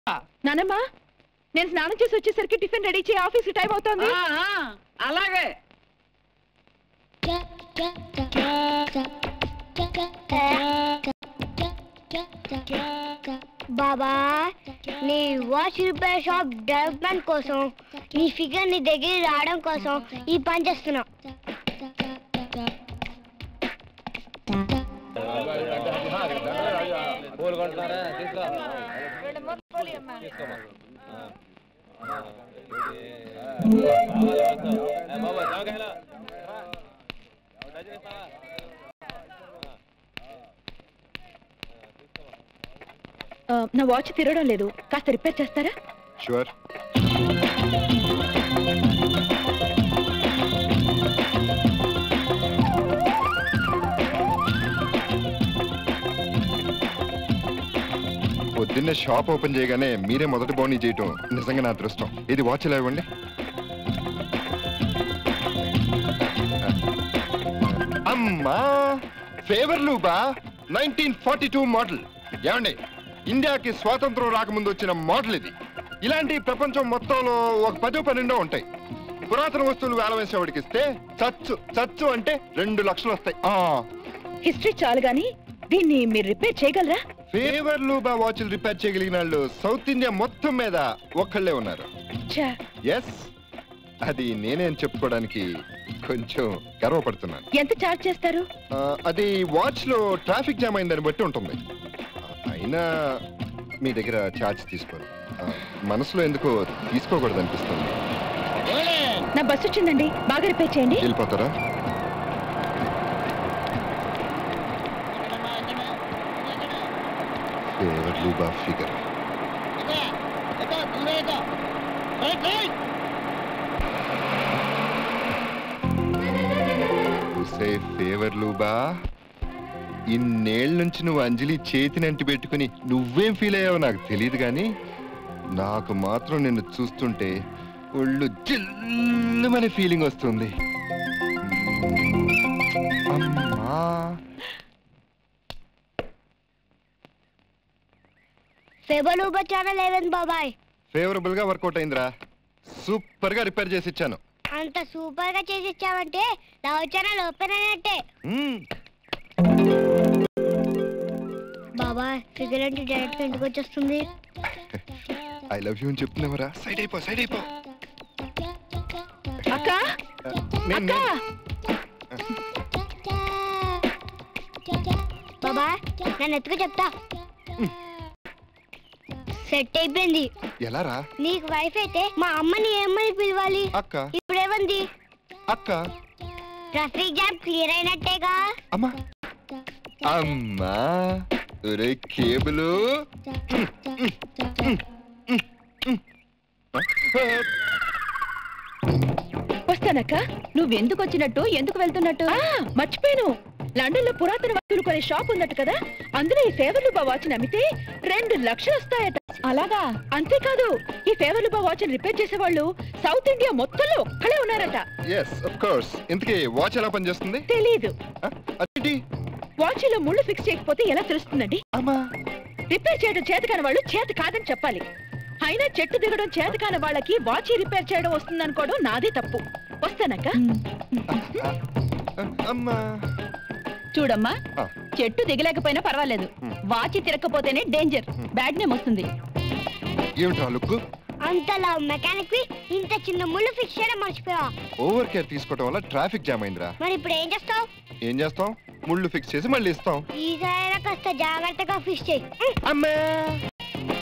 నానమ్మా నేను స్నానం చేసి వచ్చేసరికి టిఫిన్ రెడీ చేయి ఆఫీస్ టైం అవుతోంది ఆ, ఆ, అలాగే బాబా నీ వాచ్ రిపేర్ షాప్ డెవలప్మెంట్ కోసం నీ ఫిగర్ నీ దగ్గర రావడం కోసం ఈ పని చేస్తున్నా ఆ, నా వాచ్ తిరగడం లేదు కాస్త రిపేర్ చేస్తారా షూర్ పొద్దున్నే షాప్ ఓపెన్ చేయగానే మీరే మొదటి బోనీ చేయటం నిజంగా నా అదృష్టం ఇది వాచ్ ఇలా ఇవ్వండి అమ్మా Favre Leuba nineteen forty two model ఏమండి ఇండియాకి స్వాతంత్రం రాకముందు వచ్చిన మోడల్ ఇది ఇలాంటి ప్రపంచం మొత్తంలో ఒక పదో పన్నెండో ఉంటాయి పురాతన వస్తువులు వేల వేసేవాడికి ఇస్తే చచ్చు చచ్చు అంటే రెండు లక్షలు వస్తాయి ఆ హిస్టరీ చాలు గాని దీన్ని మీరు రిపేర్ చేయగలరా ఫేవర్ లూబా వాచ్లు రిపేర్ చేయగలిగిన వాళ్ళు సౌత్ ఇండియా మొత్తం మీద ఒక్కళ్ళే ఉన్నారు ఛా, ఎస్ అది నేనే అని చెప్పుకోవడానికి కొంచెం గర్వపడుతున్నాను ఎంత చార్జ్ చేస్తారు ఆ, అది వాచ్ లో ట్రాఫిక్ జామ్ అయిందని బట్టి ఉంటుంది అయినా మీ దగ్గర ఛార్జ్ తీసుకోరు ఆ, మనసులో ఎందుకో తీసుకోకూడదు అనిపిస్తుంది నా బస్సు వచ్చిందండి బాగా రిపేర్ చేయండి వెళ్ళిపోతారా ఫేవర్ లూబా ఫిగర్ సే ఫేవర్ లూబా ఇన్నేళ్ళ నుంచి నువ్వు అంజలి చేతిని అంటి పెట్టుకుని నువ్వేం ఫీల్ అయ్యావో నాకు తెలియదు కానీ నాకు మాత్రం నిన్ను చూస్తుంటే ఒళ్ళు జిల్లుమనే ఫీలింగ్ వస్తుంది అమ్మా ఫేబర్ ఊబర్ ఛానల్ ఏమైంది బాబాయ్ ఫేవరబుల్ గా వర్కౌట్ అయిందిరా సూపర్ గా రిపేర్ చేసి ఇచ్చాను అంత సూపర్ గా చేసి ఇచ్చావంటే నా ఛానల్ ఓపెన్ అయినట్టే మ్మ్. బాబా ఫిగర్ అంటే డైరెక్ట్ గా ఇంటికి వచ్చేస్తుంది ఐ లవ్ యూ అని చెప్తున్నావరా సైడ్ అయిపో సైడ్ అయిపో అక్క నేను- అక్క నేను- బాబా నన్ను ఎత్తుకు చెప్తా సెట్ అయిపోయింది ఎలా రా నీకు వైఫ్ అయితే మా అమ్మని ఏమని పిలవాలి అక్క ఇప్పుడు ఏమంది అక్క ట్రాఫిక్ జామ్ క్లియర్ అయినట్టేగా అమ్మా అమ్మా ఒరే కేబుల్ వస్తానక్క నువ్వెందుకు వచ్చినట్టు ఎందుకు వెళ్తున్నట్టు మర్చిపోయాను లండన్ లో పురాతన వస్తువులు కొనే షాప్ ఉందట కదా అందులో ఈ ఫేవర్లుబా వాచ్ అమ్మితే రెండు లక్షలు వస్తాయట అలాగా అంతేకాదు ఈ ఫేవర్లుబా వాచ్ రిపేర్ చేసేవాళ్ళు సౌత్ ఇండియా మొత్తంలో ఒక్కడే ఉన్నారట ఎస్ ఆఫ్ కోర్స్ ఇంతకీ వాచ్ ఎలా పనిచేస్తుంది తెలీదు ఆ, అదేంటి వాచ్ లో ముళ్ళు ఫిక్స్ చేయకపోతే ఎలా తెలుస్తుందండి అమ్మా రిపేర్ చేయడం చేత కాని వాళ్ళు చేత కాదని చెప్పాలి అయినా చెట్టు దిగడం చేత కాని వాళ్ళకి వాచ్ రిపేర్ చేయడం వస్తుందనుకోవడం నాదే తప్పు వస్తానక్క ఆ, అమ్మా చూడమ్మా ఆ. చెట్టు దిగలేకపోయినా పర్వాలేదు హ్మ్. వాచి తిరగకపోతేనే డేంజర్ బ్యాడ్ నేమ్ వస్తుంది ఏమిటా లుక్ అంతలా మెకానిక్ వి ఇంత చిన్న ముళ్ళు ఫిక్స్ చేయడం మర్చిపోయా ఓవర్ కేర్ తీసుకోవడం వల్ల ట్రాఫిక్ జామ్ అయిందిరా మరి ఇప్పుడు ఏం చేస్తావు ఏం చేస్తాం ముళ్ళు ఫిక్స్ చేసి మళ్ళీ ఇస్తాం ఈసారి కాస్త జాగ్రత్తగా ఫిక్స్ చేయి అమ్మా